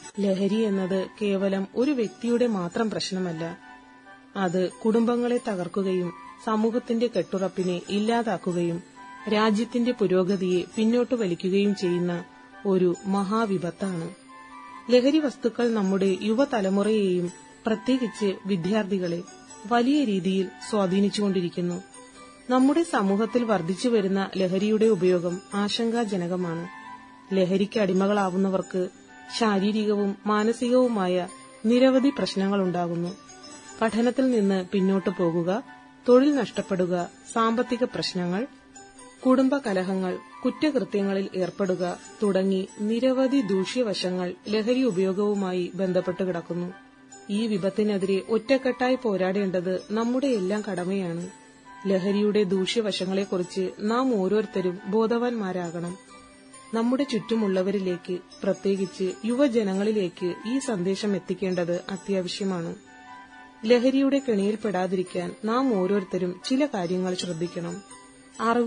ലഹരി എന്നത് കേവലം ഒരു വ്യക്തിയുടെ മാത്രം പ്രശ്നമല്ല അത് കുടുംബങ്ങളെ തകർക്കുകയും സമൂഹത്തിന്റെ കെട്ടുറപ്പിനെ ഇല്ലാതാക്കുകയും രാജ്യത്തിന്റെ പുരോഗതിയെ പിന്നോട്ട് വലിക്കുകയും ചെയ്യുന്ന ഒരു മഹാവിപത്താണ് ലഹരി വസ്തുക്കൾ നമ്മുടെ യുവതലമുറയെയും പ്രത്യേകിച്ച് വിദ്യാർത്ഥികളെ വലിയ രീതിയിൽ സ്വാധീനിച്ചുകൊണ്ടിരിക്കുന്നു നമ്മുടെ സമൂഹത്തിൽ വർദ്ധിച്ചുവരുന്ന ലഹരിയുടെ ഉപയോഗം ആശങ്കാജനകമാണ് ലഹരിക്ക് അടിമകളാവുന്നവർക്ക് ശാരീരികവും മാനസികവുമായ നിരവധി പ്രശ്നങ്ങളുണ്ടാകുന്നു പഠനത്തിൽ നിന്ന് പിന്നോട്ടു പോകുക തൊഴിൽ നഷ്ടപ്പെടുക സാമ്പത്തിക പ്രശ്നങ്ങൾ കുടുംബ കലഹങ്ങൾ കുറ്റകൃത്യങ്ങളിൽ ഏർപ്പെടുക തുടങ്ങി നിരവധി ദൂഷ്യവശങ്ങൾ ലഹരി ഉപയോഗവുമായി ബന്ധപ്പെട്ട് കിടക്കുന്നു ഈ വിപത്തിനെതിരെ ഒറ്റക്കെട്ടായി പോരാടേണ്ടത് നമ്മുടെ എല്ലാം കടമയാണ് ലഹരിയുടെ ദൂഷ്യവശങ്ങളെക്കുറിച്ച് നാം ഓരോരുത്തരും ബോധവാന്മാരാകണം നമ്മുടെ ചുറ്റുമുള്ളവരിലേക്ക് പ്രത്യേകിച്ച് യുവജനങ്ങളിലേക്ക് ഈ സന്ദേശം എത്തിക്കേണ്ടത് അത്യാവശ്യമാണ് ലഹരിയുടെ കെണിയിൽപ്പെടാതിരിക്കാൻ നാം ഓരോരുത്തരും ചില കാര്യങ്ങൾ ശ്രദ്ധിക്കണം അറിവ്